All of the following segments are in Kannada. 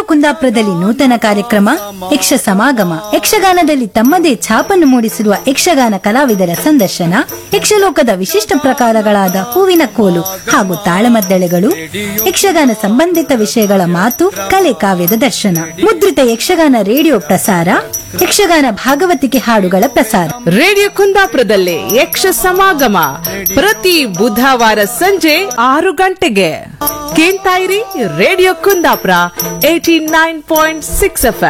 ಕುಂದಾಪುರದಲ್ಲಿ ನೂತನ ಕಾರ್ಯಕ್ರಮ ಯಕ್ಷ ಸಮಾಗಮ ಯಕ್ಷಗಾನದಲ್ಲಿ ತಮ್ಮದೇ ಛಾಪನ್ನು ಮೂಡಿಸಿರುವ ಯಕ್ಷಗಾನ ಕಲಾವಿದರ ಸಂದರ್ಶನ ಯಕ್ಷಲೋಕದ ವಿಶಿಷ್ಟ ಪ್ರಕಾರಗಳಾದ ಹೂವಿನ ಕೋಲು ಹಾಗೂ ತಾಳಮದ್ದಳೆಗಳು ಯಕ್ಷಗಾನ ಸಂಬಂಧಿತ ವಿಷಯಗಳ ಮಾತು ಕಲೆ ಕಾವ್ಯದ ದರ್ಶನ ಮುದ್ರಿತ ಯಕ್ಷಗಾನ ರೇಡಿಯೋ ಪ್ರಸಾರ ಯಕ್ಷಗಾನ ಭಾಗವತಿಕೆ ಹಾಡುಗಳ ಪ್ರಸಾರ ರೇಡಿಯೋ ಕುಂದಾಪುರದಲ್ಲಿ ಯಕ್ಷ ಸಮಾಗಮ ಪ್ರತಿ ಬುಧವಾರ ಸಂಜೆ ಆರು ಗಂಟೆಗೆ ಕೇಳ್ತಾ ಇರಿ radio Kundapura eighty nine point six F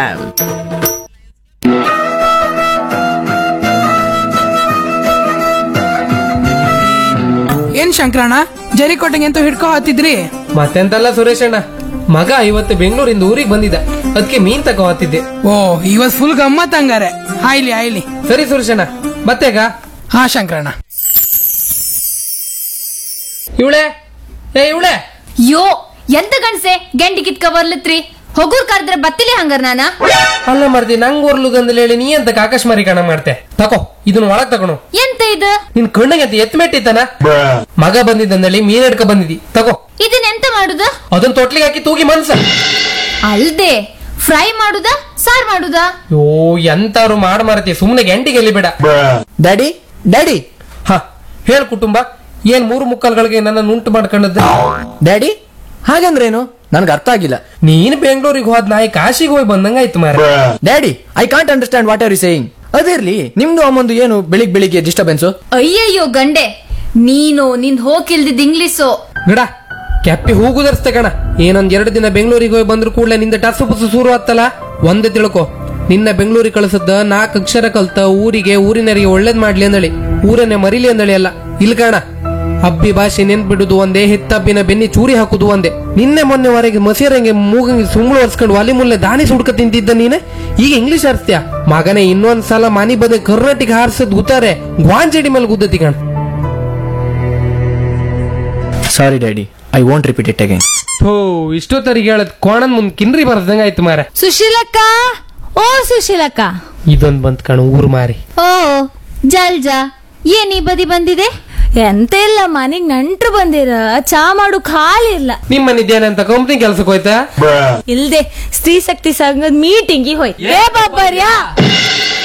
M Shankaranna ಜರಿಕೋಟೆಗೆ ಅಂತ ಹಿಡ್ಕೊ ಹತ್ತಿದ್ರಿ ಮತ್ತೆಂತಲ್ಲ ಸುರೇಶಣ್ಣ ಮಗ ಇವತ್ತು ಬೆಂಗಳೂರಿಂದ ಊರಿಗೆ ಬಂದಿದ್ದ ಅದಕ್ಕೆ ಮೀನ್ ತಗೋ ಹತ್ತಿದ್ದೆ ಓ ಇವತ್ ಫುಲ್ ಗಮ್ಮತ್ ಹಂಗಾರೆ ಆಯ್ಲಿ ಆಯ್ಲಿ ಸರಿ ಸುರೇಶಣ್ಣ ಮತ್ತೆಗ ಹಾ ಶಂಕರಣ್ಣ ಇವಳೆ ಏ ಇವಳೆ ಯೋ ಎಂತ ಗಂಡ್ಸೆ ಗೆಂಡಿ ಕಿತ್ಕ ಬರ್ಲತ್ರಿ ಹೊಗೂರ್ ಕರೆದ್ರೆ ಬತ್ತಿಲಿ ಹಂಗಾರ ನಾನ ಅಲ್ಲ ಮರ್ದಿ ನಂಗ್ ಓರ್ಲುಗಂದಲ್ಲಿ ಹೇಳಿ ನೀ ಅಂತ ಆಕಾಶಮಾರಿ ಕಣ ಮಾಡ್ತೆ ತಕೋ ಇದನ್ನ ಒಳಗ್ ತಗೊಂಡು ಎಂತ ಇದು ನಿನ್ ಕಣ್ಣಿಗೆ ಅಂತ ಎತ್ ಮೆಟ್ಟಿತ್ತಾನ ಮಗ ಬಂದಿದ್ದಂದಲ್ಲಿ ಮೀನ್ ಹಿಡ್ಕ ಬಂದಿದಿ ತಗೋ ಇದನ್ನ ಎಂತ ಮಾಡುದ ಅದನ್ನ ತೊಟ್ಲಿಗೆ ಹಾಕಿ ತೂಗಿ ಮನ್ಸ ಅಲ್ದೆ ಫ್ರೈ ಮಾಡುದ ಸಾರ್ ಮಾಡುದ ಯೋ ಎಂತಾರು ಮಾಡ್ ಮಾರತಿ ಸುಮ್ನೆ ಗಂಟಿಗೆ ಎಲ್ಲಿ ಬೇಡ ಡ್ಯಾಡಿ ಡ್ಯಾಡಿ ಹ ಹೇಳ್ ಕುಟುಂಬ ಏನ್ ಮೂರು ಮುಕ್ಕಲ್ಗಳಿಗೆ ನನ್ನ ಉಂಟು ಮಾಡ್ಕೊಂಡದ್ದು ಡ್ಯಾಡಿ ಹಾಗಂದ್ರೇನು ನನ್ಗೆ ಅರ್ಥ ಆಗಿಲ್ಲ ನೀನ್ ಬೆಂಗಳೂರಿಗೆ ಹೋದ್ ನಾಯಿ ಕಾಶಿಗೆ ಹೋಗಿ ಬಂದಂಗಾಯ್ತು ಮಾರ daddy I can't understand what are you saying ಅದಿರ್ಲಿ ನಿಮ್ದು ಅಮ್ಮಂದು ಏನು ಬೆಳಿಗ್ ಬೆಳಿಗ್ಗೆ ಡಿಸ್ಟರ್ಬೆನ್ಸ್ ಅಯ್ಯಯ್ಯೋ ಗಂಡೆ ನೀನು ನಿನ್ ಹೋಗಿಲ್ದಿದ್ ಇಂಗ್ಲಿಸು ಗಡ ಕೆಪ್ಪಿ ಹೂಗುದರ್ಸ್ತೆ ಕಣ ಏನೊಂದ್ ಎರಡು ದಿನ ಬೆಂಗಳೂರಿಗೆ ಹೋಗಿ ಬಂದ್ರು ಕೂಡಲೇ ನಿಂದ ಟಸು ಪುಸು ಶುರು ಆತ್ತಲ್ಲ ಒಂದೇ ತಿಳ್ಕೊ ನಿನ್ನ ಬೆಂಗಳೂರಿಗೆ ಕಳಿಸದ್ದ ನಾಲ್ಕು ಅಕ್ಷರ ಕಲ್ತ ಊರಿಗೆ ಊರಿನರಿಗೆ ಒಳ್ಳೇದ್ ಮಾಡ್ಲಿ ಅಂದಳಿ ಊರನ್ನೇ ಮರಿಲಿ ಅಂದಳಿ ಅಲ್ಲ ಇಲ್ ಕಾಣ ಅಬ್ಬಿ ಭಾಷೆ ನೆನ್ಪಿಡುದು ಒಂದೇ ಹೆತ್ತಬ್ಬಿನ ಬೆನ್ನಿ ಚೂರಿ ಹಾಕುದು ಒಂದೇ ನಿನ್ನೆ ಮೊನ್ನೆವರೆಗೆ ಮಸೀರಂಗೆ ಮೂಗಂಗೆ ಸುಂಗುಳು ಒರ್ಸ್ಕೊಂಡು ಒಲಿ ಮುಲ್ಲೆ ದಾನಿ ಸುಡ್ಕ ತಿಂತಿದ್ದ ನೀನೆ ಈಗ ಇಂಗ್ಲಿಷ್ ಆರಿಸ್ತೀಯ ಮಗನೇ ಇನ್ನೊಂದ್ ಸಲ ಮನಿ ಬದ ಕರ್ನಾಟಕ ಹಾರಿಸದ್ ಗುತ್ತಾರೆ ಗ್ವಾಂಜಡಿ ಮೇಲೆ ಗುದ್ದತಿ ಕಣ sorry daddy I want repeat it again ಥೋ ಇಷ್ಟೊತ್ತರಿಗೆ ಹೇಳದ್ ಕೋಣನ್ ಮುಂದ್ ಕಿನ್ರಿ ಬರದಂಗ ಆಯ್ತು ಮಾರ ಸುಶೀಲಕ್ಕ ಓ ಸುಶೀಲಕ್ಕ ಇದೊಂದ್ ಬಂತ್ ಕಣ ಊರ್ ಮಾರಿ ಓ ಜಲ್ಜಾ ಏನ್ ಈ ಬದಿ ಬಂದಿದೆ ಎಂತ ಇಲ್ಲ ಮನೆಗ್ ನೆಂಟ್ರು ಬಂದಿರ ಚಾ ಮಾಡು ಖಾಲಿ ಇಲ್ಲ ನಿಮ್ಮ ಮನಿದ್ದೇನೆ ಅಂತ ಕಂಪ್ನಿ ಕೆಲ್ಸಕ್ಕೆ ಹೋಯ್ತಾ ಇಲ್ದೆ ಸ್ತ್ರೀ ಶಕ್ತಿ ಸಂಘದ ಮೀಟಿಂಗ್ ಹೋಯ್ ಏ ಬಾಬರ್ಯಾ